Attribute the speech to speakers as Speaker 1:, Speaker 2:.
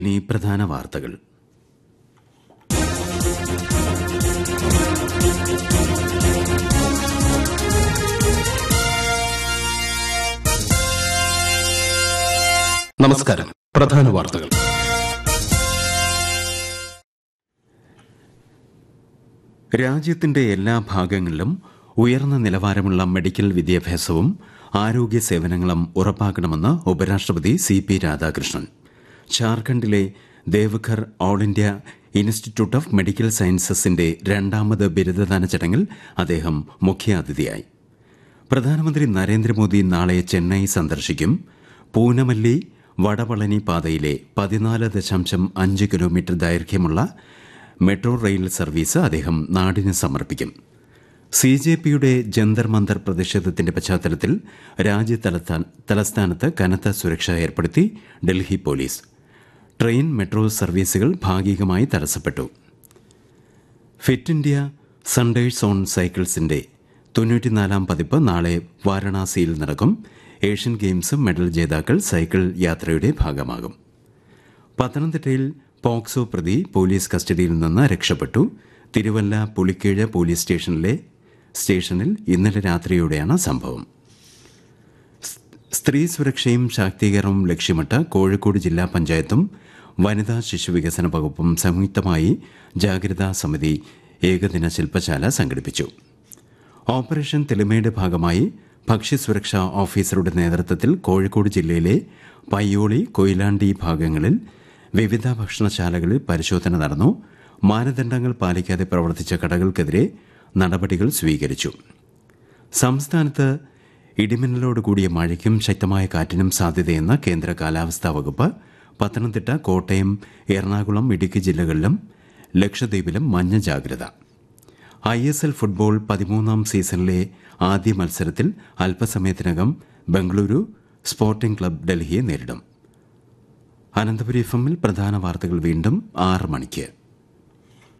Speaker 1: ഇനി പ്രധാന വാർത്തകൾ
Speaker 2: നമസ്കാരം പ്രധാന വാർത്തകൾ
Speaker 1: രാജ്യത്തിന്റെ എല്ലാ ഭാഗങ്ങളിലും ഉയർന്ന നിലവാരമുള്ള മെഡിക്കൽ വിദ്യാഭ്യാസവും ആരോഗ്യ സേവനങ്ങളും ഉറപ്പാക്കണമെന്ന് ഉപരാഷ്ട്രപതി സി പി രാധാകൃഷ്ണൻ ഝാർഖണ്ഡിലെ Deoghar all India institute of medical സയൻസസിന്റെ രണ്ടാമത് ബിരുദദാന ചടങ്ങിൽ അദ്ദേഹം മുഖ്യാതിഥിയായി പ്രധാനമന്ത്രി നരേന്ദ്രമോദി നാളെ ചെന്നൈ സന്ദർശിക്കും പൂനമല്ലി വടപളനി പാതയിലെ പതിനാല് ദശാംശം അഞ്ച് കിലോമീറ്റർ ദൈർഘ്യമുള്ള മെട്രോ റെയിൽ സർവീസ് അദ്ദേഹം നാടിന് സമർപ്പിക്കും സി ജെ പിയുടെ ജന്തർ മന്തർ പ്രതിഷേധത്തിന്റെ പശ്ചാത്തലത്തിൽ രാജ്യതലസ്ഥാ- തലസ്ഥാനത്ത് കനത്ത സുരക്ഷ ഏർപ്പെടുത്തി ഡൽഹി പോലീസ് ട്രെയിൻ മെട്രോ സർവീസുകൾ ഭാഗികമായി തടസ്സപ്പെട്ടു ഫിറ്റ് ഇന്ത്യ സൺഡേഴ്സ് ഓൺ സൈക്കിൾസിന്റെ തൊണ്ണൂറ്റിനാലാം പതിപ്പ് നാളെ വാരണാസിയിൽ നടക്കും ഏഷ്യൻ ഗെയിംസ് മെഡൽ ജേതാക്കൾ സൈക്കിൾ യാത്രയുടെ ഭാഗമാകും പത്തനംതിട്ടയിൽ പോക്സോ പ്രതി പോലീസ് കസ്റ്റഡിയിൽ നിന്ന് രക്ഷപ്പെട്ടു തിരുവല്ല പുളിക്കീഴ് പോലീസ് സ്റ്റേഷനിലെ സ്റ്റേഷനിൽ ഇന്നലെ രാത്രിയോടെയാണ് സംഭവം സ്ത്രീ സുരക്ഷയും ശാക്തീകരണവും ലക്ഷ്യമിട്ട് കോഴിക്കോട് ജില്ലാ പഞ്ചായത്തും വനിതാ ശിശു വികസന വകുപ്പും സംയുക്തമായി ജാഗ്രതാ സമിതി ഏകദിന ശില്പശാല സംഘടിപ്പിച്ചു ഓപ്പറേഷൻ തെളിമയുടെ ഭാഗമായി ഭക്ഷ്യസുരക്ഷാ ഓഫീസറുടെ നേതൃത്വത്തിൽ കോഴിക്കോട് ജില്ലയിലെ പയ്യോളി കൊയിലാണ്ടി ഭാഗങ്ങളിൽ വിവിധ ഭക്ഷണശാലകളിൽ പരിശോധന നടന്നു മാനദണ്ഡങ്ങൾ പാലിക്കാതെ പ്രവർത്തിച്ച കടകൾക്കെതിരെ നടപടികൾ സ്വീകരിച്ചു സംസ്ഥാനത്ത് ഇടിമിന്നലോട് കൂടിയ മഴയ്ക്കും ശക്തമായ കാറ്റിനും സാധ്യതയെന്ന് കേന്ദ്ര കാലാവസ്ഥാ വകുപ്പ് പത്തനംതിട്ട കോട്ടയം എറണാകുളം ഇടുക്കി ജില്ലകളിലും ലക്ഷദ്വീപിലും മഞ്ഞ ജാഗ്രത ഐ എസ് എൽ ഫുട്ബോൾ പതിമൂന്നാം സീസണിലെ ആദ്യ മത്സരത്തിൽ അല്പസമയത്തിനകം ബംഗളൂരു സ്പോർട്ടിംഗ് ക്ലബ് ഡൽഹിയെ നേരിടും അനന്തപുരി എഫ് എമ്മിൽ പ്രധാന വാർത്തകൾ വീണ്ടും ആറ് മണിക്ക്